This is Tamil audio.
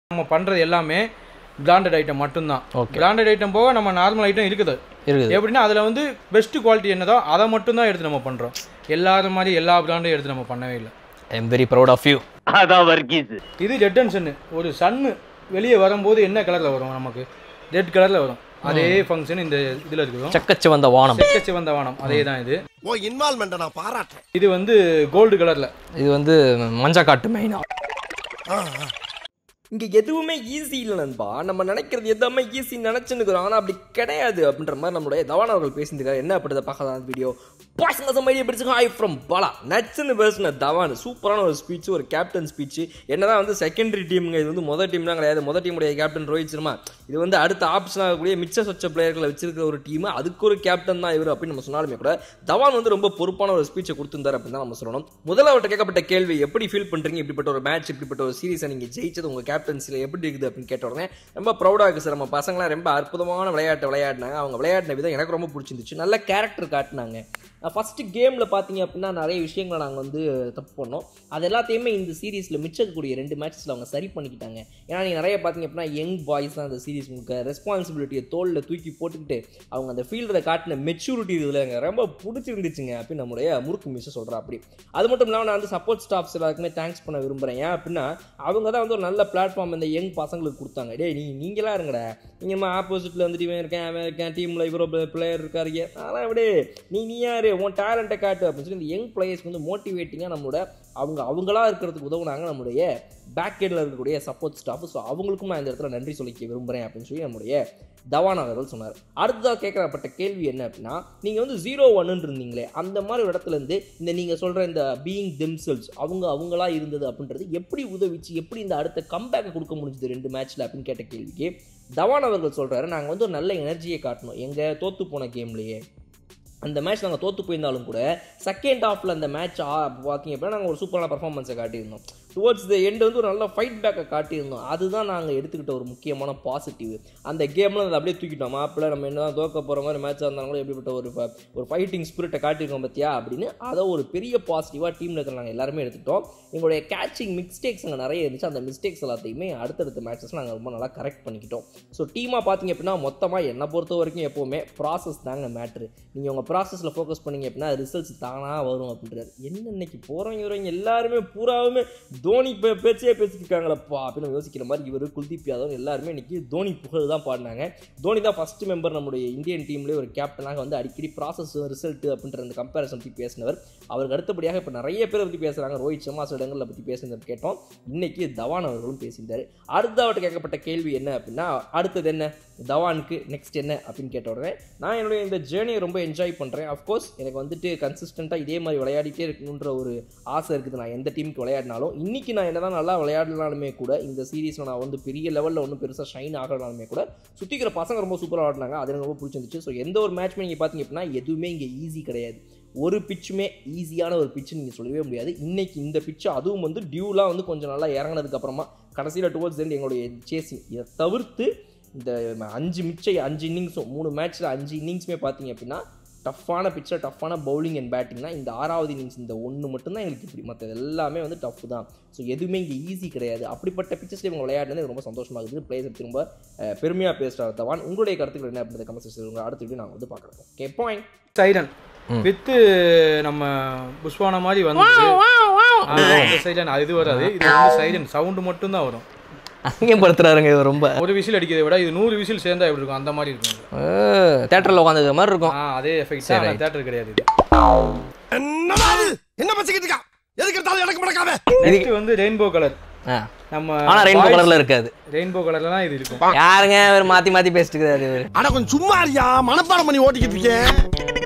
நம்ம பண்ணுறது எல்லாமே பிராண்டட் ஐட்டம் மட்டும்தான் Okay. பிராண்டட் ஐட்டம் போக நம்ம நார்மல் ஐட்டம் இருக்குது இருக்குது எப்படின்னா அதில் வந்து பெஸ்ட் குவாலிட்டி என்னதோ அதை மட்டும்தான் எடுத்து நம்ம பண்ணுறோம் எல்லாரும் மாதிரி எல்லா பிராண்டும் எடுத்து நம்ம பண்ணவே இல்லை I am very proud of you அதான் வர்க்கீஸ் இது ரெட் அண்ட் சன்னு ஒரு சன்னு வெளியே வரும்போது என்ன கலரில் வரும் நமக்கு ரெட் கலரில் வரும் அதே ஃபங்க்ஷன் இந்த இதில் இருக்கும் சக்கச்சு வந்த வானம் செக்கச்சி வந்த வானம் அதே தான் இது ஓ இன்வால்மெண்ட்டை நான் பாராட்டுறேன் இது வந்து கோல்டு கலரில் இது வந்து மஞ்சள் காட்டு மெயினா இங்க எதுவுமே ஈஸி இல்லை நண்பா நம்ம நினைக்கிறது எதுவுமே ஈஸி நினைச்சுன்னுக்குறோம் ஆனா அப்படி கிடையாது அப்படின்ற மாதிரி நம்மளுடைய தவான் அவர்கள் பேசியிருக்காரு என்ன அப்படிதை பார்க்கலாம் அந்த வீடியோ பாசங்க சமையல் பிடிச்சிருக்கோம் ஹாய் ஃப்ரம் பாலா நட்ஸ்னு பேசின தவான் சூப்பரான ஒரு ஸ்பீச் ஒரு கேப்டன் ஸ்பீச் என்னதான் வந்து செகண்டரி டீமுங்க இது வந்து முதல் டீம்லாம் கிடையாது முதல் டீமுடைய கேப்டன் ரோஹித் சர்மா இது வந்து அடுத்த ஆப்ஷன் ஆகக்கூடிய மிச்ச சொச்ச பிளேயர்களை வச்சிருக்கிற ஒரு டீம் அதுக்கு ஒரு கேப்டன் தான் இவர் அப்படின்னு நம்ம சொன்னாலுமே கூட தவான் வந்து ரொம்ப பொறுப்பான ஒரு ஸ்பீச்சை கொடுத்திருந்தார் அப்படின்னு தான் நம்ம சொல்லணும் முதல்ல அவர்கிட்ட கேட்கப்பட்ட கேள்வி எப்படி ஃபீல் பண்றீங்க இப்படிப்பட்ட ஒரு மேட்ச் இப்படிப்பட்ட ஒரு சீரிஸை நீங்க ஜெயிச்சது உங்க கேப்டன்சியில் எப்படி இருக்குது அப்படின்னு கேட்ட உடனே ரொம்ப ப்ரௌடாக இருக்குது சார் நம்ம பசங்களாம் ரொம்ப அற்புதமான விளையாட்டு விளையாடினாங்க அவங்க விளையாடின விதம் எனக்கு ரொம்ப பிடிச்சிருந்துச்சு நல்ல கேரக்டர் காட்டினாங்க ஃபஸ்ட்டு கேமில் பார்த்தீங்க அப்படின்னா நிறைய விஷயங்களை நாங்கள் வந்து தப்பு பண்ணோம் அது எல்லாத்தையுமே இந்த சீரீஸில் மிச்சக்கூடிய ரெண்டு மேட்சஸில் அவங்க சரி பண்ணிக்கிட்டாங்க ஏன்னா நீங்கள் நிறைய பார்த்தீங்க அப்படின்னா யங் பாய்ஸ் தான் அந்த சீரீஸ் முழுக்க ரெஸ்பான்சிபிலிட்டியை தோளில் தூக்கி போட்டுக்கிட்டு அவங்க அந்த ஃபீல்டில் காட்டின மெச்சூரிட்டி இதில் எனக்கு ரொம்ப பிடிச்சிருந்துச்சுங்க அப்படின்னு நம்முடைய முறுக்கு மிஸ் சொல்கிறா அப்படி அது மட்டும் இல்லாமல் நான் வந்து சப்போர்ட் ஸ்டாஃப்ஸ் எல்லாருக்குமே தேங்க்ஸ் பண்ண விரும்புகிறேன் ஏன் அப்படின்னா அவங்க தான் வந்து ஒரு நல்ல பிளாட்ஃபார்ம் இந்த யங் பசங்களுக்கு கொடுத்தாங்க டேய் நீ நீங்களா இருங்கடா நீங்கள் ஆப்போசிட்டில் வந்துட்டு இவன் இருக்கேன் அவன் இருக்கேன் டீமில் இவரோ பிளேயர் இருக்காரு அதெல்லாம் விடு நீ நீ யாரு உன் டேலண்ட்டை காட்டு அப்படின்னு சொல்லி இந்த யங் பிளேயர்ஸ்க்கு வந்து மோட்டிவேட்டிங்காக நம்மளோட அவங்க அவங்களா இருக்கிறதுக்கு உதவுனாங்க நம்மளுடைய பேக் எண்டில் இருக்கக்கூடிய சப்போர்ட் ஸ்டாஃப் ஸோ அவங்களுக்கும் நான் இந்த இடத்துல நன்றி சொல்லிக்க விரும்புகிறேன் அப்படின்னு சொல்லி நம்முடைய தவான் அவர்கள் சொன்னார் அடுத்ததாக கேட்கப்பட்ட கேள்வி என்ன அப்படின்னா நீங்கள் வந்து ஜீரோ ஒன்னு இருந்தீங்களே அந்த மாதிரி ஒரு இடத்துல இருந்து இந்த நீங்கள் சொல்கிற இந்த பீயிங் தெம்செல்ஸ் அவங்க அவங்களா இருந்தது அப்படின்றது எப்படி உதவிச்சு எப்படி இந்த அடுத்த கம்பேக்கை கொடுக்க முடிஞ்சது ரெண்டு மேட்ச்சில் அப்படின்னு கேட்ட கேள்விக்கு தவான் அவர்கள் சொல்கிறாரு நாங்கள் வந்து ஒரு நல்ல எனர்ஜியை காட்டணும் எங்கள் தோற்று போன கேம்லேயே அந்த மேட்ச் நாங்கள் தோற்று போயிருந்தாலும் கூட செகண்ட் ஹாஃபில் அந்த மேட்ச் பார்த்தீங்க அப்படின்னா நாங்கள் ஒரு சூப்பரான பர்ஃபார்மன்ஸை காட்டியிருந்தோம் டுவர்ட்ஸ் த எண்டு வந்து ஒரு நல்ல ஃபைட் பேக்கை காட்டியிருந்தோம் அதுதான் நாங்கள் எடுத்துக்கிட்ட ஒரு முக்கியமான பாசிட்டிவ் அந்த கேமில் அதை அப்படியே தூக்கிட்டோம் மாப்பிள்ள நம்ம என்ன தான் தோக்க போகிற மாதிரி மேட்சாக இருந்தாலும் கூட எப்படிப்பட்ட ஒரு ப- ஒரு ஃபைட்டிங் ஸ்பிரிட்டை காட்டியிருக்கோம் பார்த்தியா அப்படின்னு அதை ஒரு பெரிய பாசிட்டிவாக டீமில் இருக்கிற நாங்கள் எல்லாருமே எடுத்துக்கிட்டோம் எங்களுடைய கேச்சிங் மிஸ்டேக்ஸ் அங்கே நிறைய இருந்துச்சு அந்த மிஸ்டேக்ஸ் எல்லாத்தையுமே அடுத்தடுத்த மேட்சஸ் நாங்கள் ரொம்ப நல்லா கரெக்ட் பண்ணிக்கிட்டோம் ஸோ டீமாக பார்த்தீங்க அப்படின்னா மொத்தமாக என்னை பொறுத்த வரைக்கும் எப்போவுமே ப்ராசஸ் தாங்க மேட்ரு நீங்கள் உங்கள் ப்ராசஸில் ஃபோக்கஸ் பண்ணீங்க அப்படின்னா ரிசல்ட்ஸ் தானாக வரும் அப்படின்றாரு என்ன இன்னைக்கு போகிறவங்க வரவங்க எல்லாருமே பூராவுமே தோனி பே பேச்சே பேசிட்டு இருக்காங்களப்பா அப்படின்னு நம்ம யோசிக்கிற மாதிரி இவர் குல்தீப் யாதவ் எல்லாருமே இன்னைக்கு தோனி புகழ் தான் பாடினாங்க தோனி தான் ஃபர்ஸ்ட் மெம்பர் நம்முடைய இந்தியன் டீம்லேயே ஒரு கேப்டனாக வந்து அடிக்கடி ப்ராசஸ் ரிசல்ட் அப்படின்ற அந்த கம்பேரிசன் பற்றி பேசினவர் அவருக்கு அடுத்தபடியாக இப்போ நிறைய பேர் பற்றி பேசுகிறாங்க ரோஹித் சர்மா சில இடங்களில் பற்றி பேசுனது கேட்டோம் இன்னைக்கு தவான் அவர்களும் பேசியிருந்தார் அடுத்த அவர்கிட்ட கேட்கப்பட்ட கேள்வி என்ன அப்படின்னா அடுத்தது என்ன தவானுக்கு நெக்ஸ்ட் என்ன அப்படின்னு கேட்ட உடனே நான் என்னுடைய இந்த ஜேர்னியை ரொம்ப என்ஜாய் பண்ணுறேன் அஃப்கோர்ஸ் எனக்கு வந்துட்டு கன்சிஸ்டண்ட்டாக இதே மாதிரி விளையாடிட்டே இருக்கணுன்ற ஒரு ஆசை இருக்குது நான் எந்த டீமுக்கு விளையாடினாலும் இன்னைக்கு நான் என்னதான் நல்லா விளையாடலாலுமே கூட இந்த சீரீஸில் நான் வந்து பெரிய லெவலில் ஒன்றும் பெருசாக ஷைன் ஆகலாலுமே கூட சுற்றிக்கிற பசங்க ரொம்ப சூப்பராக விளாடினாங்க அது எனக்கு ரொம்ப பிடிச்சிருந்துச்சு ஸோ எந்த ஒரு மேட்ச்மே நீங்கள் பார்த்தீங்க அப்படின்னா எதுவுமே இங்கே ஈஸி கிடையாது ஒரு பிச்சுமே ஈஸியான ஒரு பிச்சு நீங்கள் சொல்லவே முடியாது இன்னைக்கு இந்த பிச்சு அதுவும் வந்து டியூலாம் வந்து கொஞ்சம் நல்லா இறங்கினதுக்கு அப்புறமா கடைசியில் டுவர்ட்ஸ் எண்ட் எங்களுடைய சேசிங் இதை தவிர்த்து இந்த அஞ்சு மிச்சை அஞ்சு இன்னிங்ஸும் மூணு மேட்ச்சில் அஞ்சு இன்னிங்ஸுமே பார்த்தீங்க அப்படின்னா டஃப்பான பிச்சர் டஃப்பான பவுலிங் அண்ட் பேட்டிங்னா இந்த ஆறாவது இன்னிங்ஸ் இந்த ஒன்று மட்டும்தான் எங்களுக்கு இப்படி மற்றது எல்லாமே வந்து டஃப் தான் ஸோ எதுவுமே இங்கே ஈஸி கிடையாது அப்படிப்பட்ட பிச்சர்ஸில் இவங்க விளையாடுறது எனக்கு ரொம்ப சந்தோஷமாக இருக்குது பிளேயர் திரும்ப அஹ், பெருமையாக பேசுகிறார் தவான் உங்களுடைய கருத்துக்கள் என்ன அப்படின்றத கமெண்ட் செக்ஷன் அடுத்த வீடியோ நாங்கள் வந்து பார்க்குறோம் ஓகே பாயிண்ட் சைரன் வித்து நம்ம புஷ்வான மாதிரி வந்து சைரன் அது வராது இது வந்து சைரன் சவுண்டு மட்டும் தான் வரும் அங்கேயும் படுத்துறாருங்க இது ரொம்ப ஒரு விசில் அடிக்கிறதை விட இது நூறு விசில் சேர்ந்தா எப்படி இருக்கும் அந்த மாதிரி இருக்கும் இது. தேட்டரில் உட்காந்துருக்க மாதிரி இருக்கும் ஆ அதே எஃபெக்ட் தான் தேட்டர் கிடையாது இது என்னடா இது? என்ன பச்சிக்கிட்டு இருக்கா எதுக்கு எடுத்தாலும் எனக்கு முடக்காம நெக்ஸ்ட் வந்து ரெயின்போ கலர் ஆ நம்ம ஆனால் ரெயின்போ கலரில் இருக்காது ரெயின்போ கலர்ல தான் இது இருக்கும் யாருங்க இவர் மாற்றி மாற்றி பேசிட்டு இருக்காரு இவர் அட கொஞ்சம் சும்மா இருக்கியா மனப்பாடம் பண்ணி ஓட்டிக்கிட்டு இருக்கேன்